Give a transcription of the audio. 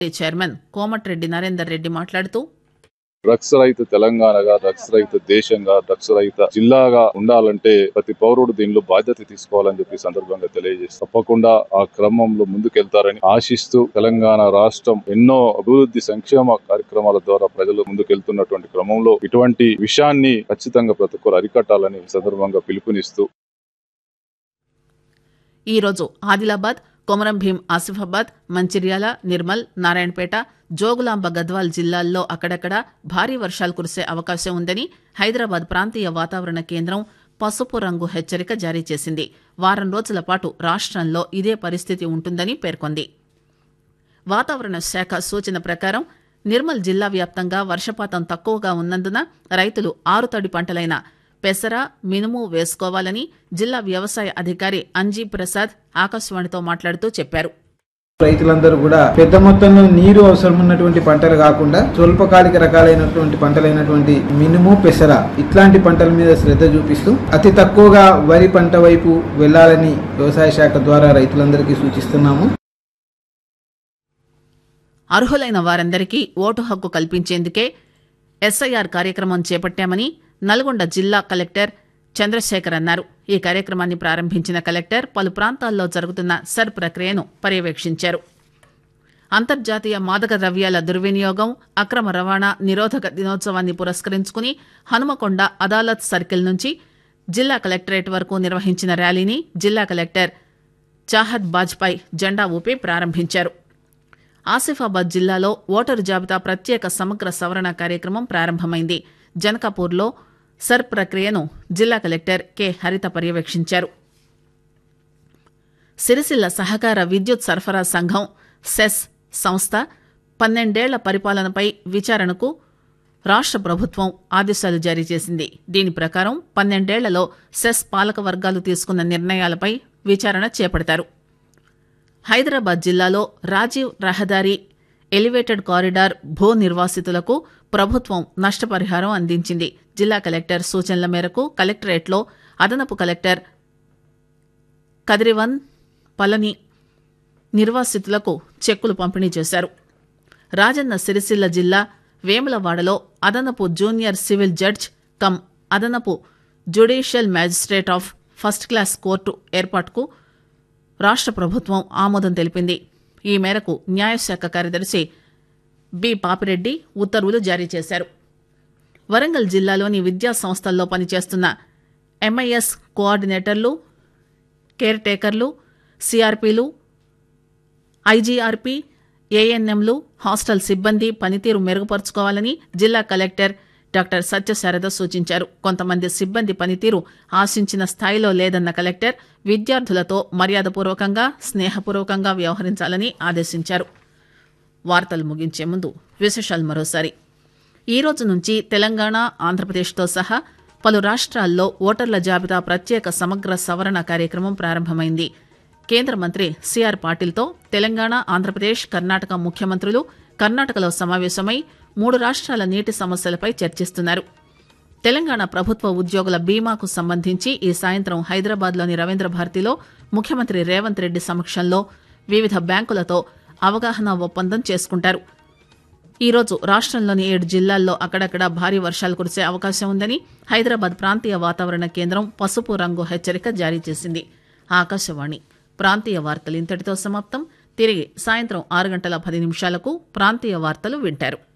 chairman Komatireddy Narender Reddy మాట్లాడుతూ drugs రహిత తెలంగాణగా drugs రహిత దేశంగా డ్రగ్స్ రహిత జిల్లాగా ఉండాలంటే ప్రతి పౌరుడు దీనిలో బాధ్యత తీసుకోవాలని చెప్పి ఈ సందర్భంగా తెలియజేస్తారు తప్పకుండా ఆ క్రమంలో ముందుకెళ్తారని ఆశిస్తూ తెలంగాణ రాష్ట్రం ఎన్నో అభివృద్ధి సంక్షేమ కార్యక్రమాల ద్వారా ప్రజలు ముందుకెళ్తున్నటువంటి క్రమంలో ఇటువంటి విషయాన్ని ఖచ్చితంగా ప్రతి ఒక్కరు అరికట్టాలని ఈ సందర్భంగా పిలుపునిస్తూ ఈరోజు ఆదిలాబాద్ కొమరం భీం ఆసిఫాబాద్ మంచిర్యాల నిర్మల్ నారాయణపేట జోగులాంబ గద్వాల్ జిల్లాల్లో అక్కడక్కడ భారీ వర్షాలు కురిసే అవకాశం ఉందని హైదరాబాద్ ప్రాంతీయ వాతావరణ కేంద్రం పసుపు రంగు హెచ్చరిక జారీ చేసింది వారం రోజుల పాటు రాష్ట్రంలో ఇదే పరిస్థితి ఉంటుందని పేర్కొంది వాతావరణ శాఖ సూచన ప్రకారం నిర్మల్ జిల్లా వ్యాప్తంగా వర్షపాతం తక్కువగా ఉన్నందున రైతులు ఆరుతడి పంటలైన పెసర మినుము వేసుకోవాలని జిల్లా వ్యవసాయ అధికారి అంజీ ప్రసాద్ ఆకాశవాణితో మాట్లాడుతూ చెప్పారు రైతులందరూ కూడా పెద్ద మొత్తంలో నీరు అవసరం ఉన్నటువంటి పంటలు కాకుండా స్వల్పకాలిక రకాలైనటువంటి పంటలైనటువంటి మినుము పెసర ఇట్లాంటి పంటల మీద శ్రద్ధ చూపిస్తూ అతి తక్కువగా వరి పంట వైపు వెళ్లాలని వ్యవసాయ శాఖ ద్వారా రైతులందరికీ సూచిస్తున్నాము అర్హులైన వారందరికీ ఓటు హక్కు కల్పించేందుకే ఎస్ఐఆర్ కార్యక్రమం చేపట్టామని నల్గొండ జిల్లా కలెక్టర్ చంద్రశేఖర్ అన్నారు ఈ కార్యక్రమాన్ని ప్రారంభించిన కలెక్టర్ పలు ప్రాంతాల్లో జరుగుతున్న సర్ ప్రక్రియను పర్యవేక్షించారు అంతర్జాతీయ మాదక ద్రవ్యాల దుర్వినియోగం అక్రమ రవాణా నిరోధక దినోత్సవాన్ని పురస్కరించుకుని హనుమకొండ అదాలత్ సర్కిల్ నుంచి జిల్లా కలెక్టరేట్ వరకు నిర్వహించిన ర్యాలీని జిల్లా కలెక్టర్ చాహద్ బాజ్పాయ్ జెండా ఊపి ప్రారంభించారు ఆసిఫాబాద్ జిల్లాలో ఓటరు జాబితా ప్రత్యేక సమగ్ర సవరణ కార్యక్రమం ప్రారంభమైంది జనకాపూర్లో సర్ ప్రక్రియను జిల్లా కలెక్టర్ కె హరిత పర్యవేక్షించారు సిరిసిల్ల సహకార విద్యుత్ సరఫరా సంఘం సెస్ సంస్థ పన్నెండేళ్ల పరిపాలనపై విచారణకు రాష్ట్ర ప్రభుత్వం ఆదేశాలు జారీ చేసింది దీని ప్రకారం పన్నెండేళ్లలో సెస్ పాలక వర్గాలు తీసుకున్న నిర్ణయాలపై విచారణ చేపడతారు హైదరాబాద్ జిల్లాలో రాజీవ్ రహదారి ఎలివేటెడ్ కారిడార్ భూ నిర్వాసితులకు ప్రభుత్వం నష్టపరిహారం అందించింది జిల్లా కలెక్టర్ సూచనల మేరకు కలెక్టరేట్లో అదనపు కలెక్టర్ కదిరివన్ పళని నిర్వాసితులకు చెక్కులు పంపిణీ చేశారు రాజన్న సిరిసిల్ల జిల్లా వేములవాడలో అదనపు జూనియర్ సివిల్ జడ్జ్ కమ్ అదనపు judicial magistrate of first class court ఏర్పాటుకు రాష్ట్ర ప్రభుత్వం ఆమోదం తెలిపింది ఈ మేరకు న్యాయశాఖ కార్యదర్శి బి పాపిరెడ్డి ఉత్తర్వులు జారీ చేశారు వరంగల్ జిల్లాలోని విద్యా సంస్థల్లో పనిచేస్తున్న ఎంఐఎస్ కోఆర్డినేటర్లు కేర్ టేకర్లు సిఆర్పీలు ఐజీఆర్పీ ఏఎన్ఎంలు హాస్టల్ సిబ్బంది పనితీరు మెరుగుపరుచుకోవాలని జిల్లా కలెక్టర్ డాక్టర్ సత్యశారద సూచించారు కొంతమంది సిబ్బంది పనితీరు ఆశించిన స్థాయిలో లేదన్న కలెక్టర్ విద్యార్థులతో మర్యాదపూర్వకంగా స్నేహపూర్వకంగా వ్యవహరించాలని ఆదేశించారు వార్తలు ముగించే ముందు విశేషాలు మరోసారి ఈ రోజు నుంచి తెలంగాణ ఆంధ్రప్రదేశ్తో సహా పలు రాష్ట్రాల్లో ఓటర్ల జాబితా ప్రత్యేక సమగ్ర సవరణ కార్యక్రమం ప్రారంభమైంది కేంద్ర మంత్రి సిఆర్ పాటిల్తో తెలంగాణ ఆంధ్రప్రదేశ్ కర్ణాటక ముఖ్యమంత్రులు కర్ణాటకలో సమావేశమై మూడు రాష్ట్రాల నీటి సమస్యలపై చర్చిస్తున్నారు తెలంగాణ ప్రభుత్వ ఉద్యోగుల బీమాకు సంబంధించి ఈ సాయంత్రం హైదరాబాద్లోని రవీంద్ర భారతిలో ముఖ్యమంత్రి రేవంత్ రెడ్డి సమక్షంలో వివిధ బ్యాంకులతో అవగాహన ఒప్పందం చేసుకుంటారు ఈ రోజు రాష్ట్రంలోని ఏడు జిల్లాల్లో అక్కడక్కడ భారీ వర్షాలు కురిసే అవకాశం ఉందని హైదరాబాద్ ప్రాంతీయ వాతావరణ కేంద్రం పసుపు రంగు హెచ్చరిక జారీ చేసింది ఆకాశవాణి ప్రాంతీయ వార్తలు ఇంతటితో సమాప్తం తిరిగి సాయంత్రం ఆరు గంటల పది నిమిషాలకు ప్రాంతీయ వార్తలు వింటారు